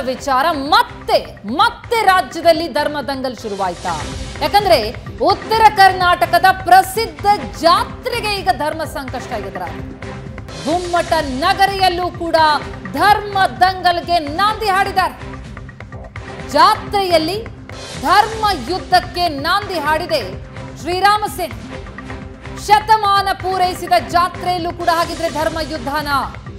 ವಿಚಾರ ಮತ್ತೆ ಮತ್ತೆ ರಾಜ್ಯದಲ್ಲಿ ಧರ್ಮ ದಂಗಲ್ ಶುರುವಾಯ್ತಾ ಯಾಕಂದ್ರೆ ಉತ್ತರ ಕರ್ನಾಟಕದ ಪ್ರಸಿದ್ಧ ಜಾತ್ರೆಗೆ ಈಗ ಧರ್ಮ ಸಂಕಷ್ಟ ಎದುರಾಗಿದೆ ಗುಮ್ಮಟ ನಗರಿಯಲ್ಲೂ ಕೂಡ ಧರ್ಮ ದಂಗಲ್ಗೆ ನಾಂದಿ ಹಾಡಿದ್ದಾರೆ ಜಾತ್ರೆಯಲ್ಲಿ ಧರ್ಮ ಯುದ್ಧಕ್ಕೆ ನಾಂದಿ ಹಾಡಿದೆ ಶ್ರೀರಾಮ ಸೇನೆ ಶತಮಾನ ಪೂರೈಸಿದ ಜಾತ್ರೆಯಲ್ಲೂ ಕೂಡ ಹಾಗಿದ್ರೆ ಧರ್ಮ ಯುದ್ಧನ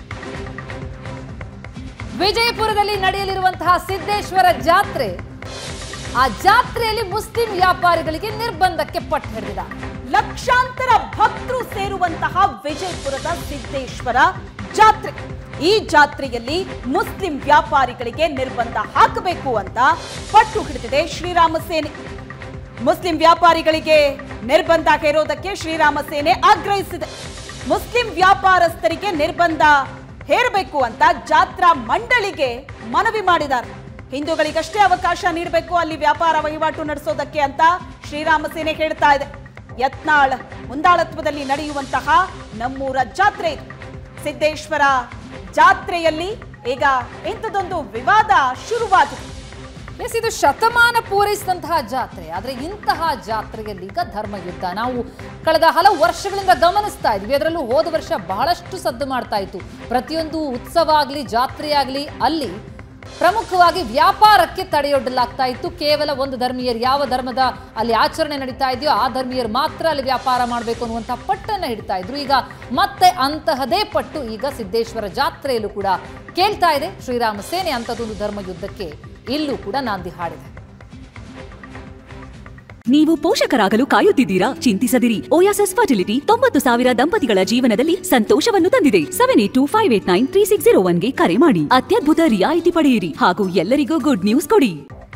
ವಿಜಯಪುರದಲ್ಲಿ ನಡೆಯಲಿರುವಂತಹ ಸಿದ್ದೇಶ್ವರ ಜಾತ್ರೆ ಆ ಜಾತ್ರೆಯಲ್ಲಿ ಮುಸ್ಲಿಂ ವ್ಯಾಪಾರಿಗಳಿಗೆ ನಿರ್ಬಂಧಕ್ಕೆ ಪಟ್ಟು ಹಿಡಿದಿದೆ ಲಕ್ಷಾಂತರ ಭಕ್ತರು ಸೇರುವಂತಹ ವಿಜಯಪುರದ ಸಿದ್ದೇಶ್ವರ ಜಾತ್ರೆ ಈ ಜಾತ್ರೆಯಲ್ಲಿ ಮುಸ್ಲಿಂ ವ್ಯಾಪಾರಿಗಳಿಗೆ ನಿರ್ಬಂಧ ಹಾಕಬೇಕು ಅಂತ ಪಟ್ಟು ಹಿಡಿದಿದೆ ಶ್ರೀರಾಮ ಸೇನೆ ಮುಸ್ಲಿಂ ವ್ಯಾಪಾರಿಗಳಿಗೆ ನಿರ್ಬಂಧ ಹೇರೋದಕ್ಕೆ ಶ್ರೀರಾಮ ಸೇನೆ ಆಗ್ರಹಿಸಿದೆ ಮುಸ್ಲಿಂ ವ್ಯಾಪಾರಸ್ಥರಿಗೆ ನಿರ್ಬಂಧ ಹೇರಬೇಕು ಅಂತ ಜಾತ್ರಾ ಮಂಡಳಿಗೆ ಮನವಿ ಮಾಡಿದ್ದಾರೆ ಹಿಂದೂಗಳಿಗಷ್ಟೇ ಅವಕಾಶ ನೀಡಬೇಕು ಅಲ್ಲಿ ವ್ಯಾಪಾರ ವಹಿವಾಟು ನಡೆಸೋದಕ್ಕೆ ಅಂತ ಶ್ರೀರಾಮ ಸೇನೆ ಹೇಳ್ತಾ ಇದೆ ಯತ್ನಾಳ್ ಮುಂದಾಳತ್ವದಲ್ಲಿ ನಡೆಯುವಂತಹ ನಮ್ಮೂರ ಜಾತ್ರೆ ಇದು ಸಿದ್ದೇಶ್ವರ ಜಾತ್ರೆಯಲ್ಲಿ ಈಗ ಇಂಥದೊಂದು ವಿವಾದ ಶುರುವಾಗಿದೆ ಎಸ್ ಇದು ಶತಮಾನ ಪೂರೈಸಿದಂತಹ ಜಾತ್ರೆ ಆದ್ರೆ ಇಂತಹ ಜಾತ್ರೆಯಲ್ಲಿ ಈಗ ಧರ್ಮ ಯುದ್ಧ ನಾವು ಕಳೆದ ಹಲವು ವರ್ಷಗಳಿಂದ ಗಮನಿಸ್ತಾ ಇದ್ವಿ ಅದರಲ್ಲೂ ಹೋದ ವರ್ಷ ಬಹಳಷ್ಟು ಸದ್ದು ಮಾಡ್ತಾ ಇತ್ತು ಪ್ರತಿಯೊಂದು ಉತ್ಸವ ಆಗಲಿ ಜಾತ್ರೆ ಆಗಲಿ ಅಲ್ಲಿ ಪ್ರಮುಖವಾಗಿ ವ್ಯಾಪಾರಕ್ಕೆ ತಡೆಯೊಡ್ಡಲಾಗ್ತಾ ಇತ್ತು ಕೇವಲ ಒಂದು ಧರ್ಮೀಯರು ಯಾವ ಧರ್ಮದ ಅಲ್ಲಿ ಆಚರಣೆ ನಡೀತಾ ಇದೆಯೋ ಆ ಧರ್ಮೀಯರು ಮಾತ್ರ ಅಲ್ಲಿ ವ್ಯಾಪಾರ ಮಾಡಬೇಕು ಅನ್ನುವಂಥ ಪಟ್ಟನ್ನು ಹಿಡ್ತಾ ಇದ್ರು ಈಗ ಮತ್ತೆ ಅಂತಹದೇ ಪಟ್ಟು ಈಗ ಸಿದ್ದೇಶ್ವರ ಜಾತ್ರೆಯಲ್ಲೂ ಕೂಡ ಕೇಳ್ತಾ ಇದೆ ಶ್ರೀರಾಮ ಸೇನೆ ಅಂಥದ್ದೊಂದು ಧರ್ಮ ಯುದ್ಧಕ್ಕೆ ಇಲ್ಲೂ ಕೂಡ ನಾಂದಿ ಹಾಡಿದೆ ನೀವು ಪೋಷಕರಾಗಲು ಕಾಯುತ್ತಿದ್ದೀರಾ ಚಿಂತಿಸದಿರಿ ಓಯಾಸಸ್ ಫರ್ಟಿಲಿಟಿ ತೊಂಬತ್ತು ಸಾವಿರ ದಂಪತಿಗಳ ಜೀವನದಲ್ಲಿ ಸಂತೋಷವನ್ನು ತಂದಿದೆ seven eight two five eight nine three six zero ಒನ್ಗೆ ಕರೆ ಮಾಡಿ ಅತ್ಯದ್ಭುತ ರಿಯಾಯಿತಿ ಪಡೆಯಿರಿ ಹಾಗೂ ಎಲ್ಲರಿಗೂ ಗುಡ್ ನ್ಯೂಸ್ ಕೊಡಿ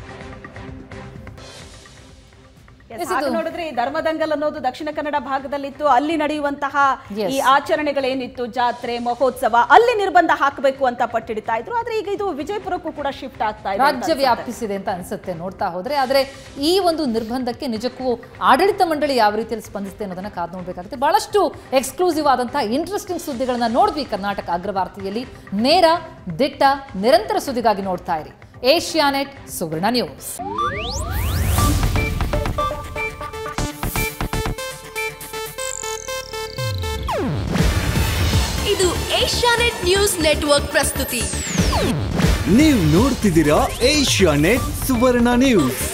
Yes, ಹಾಗೆ ನೋಡಿದ್ರೆ ಈ ಧರ್ಮದಂಗಲ್ ಅನ್ನೋದು ದಕ್ಷಿಣ ಕನ್ನಡ ಭಾಗದಲ್ಲಿತ್ತು ಅಲ್ಲಿ ನಡೆಯುವಂತಹ Yes. ಈ ಆಚರಣೆಗಳೇನಿತ್ತು ಜಾತ್ರೆ ಮಹೋತ್ಸವ ಅಲ್ಲಿ ನಿರ್ಬಂಧ ಹಾಕಬೇಕು ಅಂತ ಪಟ್ಟಿಡ್ತಾ ಇದ್ರು ಆದ್ರೆ ಈಗ ಇದು ವಿಜಯಪುರಕ್ಕೂ ಕೂಡ ಶಿಫ್ಟ್ ಆಗ್ತಾ ಇದೆ ಅಂತ ರಾಜ್ಯ ಅನ್ಸುತ್ತೆ. ವ್ಯಾಪಿಸಿದೆ ಅಂತ ಅನ್ಸುತ್ತೆ ನೋಡ್ತಾ ಹೋದ್ರೆ ಆದ್ರೆ ಈ ಒಂದು ನಿರ್ಬಂಧಕ್ಕೆ ನಿಜಕ್ಕೂ ಆಡಳಿತ ಮಂಡಳಿ ಯಾವ ರೀತಿಯಲ್ಲಿ ಸ್ಪಂದಿಸುತ್ತೆ ಅನ್ನೋದನ್ನ ಕಾದು ನೋಡ್ಬೇಕಾಗುತ್ತೆ ಬಹಳಷ್ಟು ಎಕ್ಸ್ಕ್ಲೂಸಿವ್ ಆದಂತಹ ಇಂಟ್ರೆಸ್ಟಿಂಗ್ ಸುದ್ದಿಗಳನ್ನ ನೋಡಿದ್ವಿ ಕರ್ನಾಟಕ ಅಗ್ರವಾರ್ತೆಯಲ್ಲಿ ನೇರ ದಿಟ್ಟ ನಿರಂತರ ಸುದ್ದಿಗಾಗಿ ನೋಡ್ತಾ ಇರಿ ಏಷ್ಯಾನೆಟ್ ಸುವರ್ಣ ನ್ಯೂಸ್ ಇದು ಏಷ್ಯಾನೆಟ್ ನ್ಯೂಸ್ ನೆಟ್ವರ್ಕ್ ಪ್ರಸ್ತುತಿ ನೀವು ನೋಡ್ತಿದ್ದೀರಾ ಏಷ್ಯಾ ನೆಟ್ ಸುವರ್ಣ ನ್ಯೂಸ್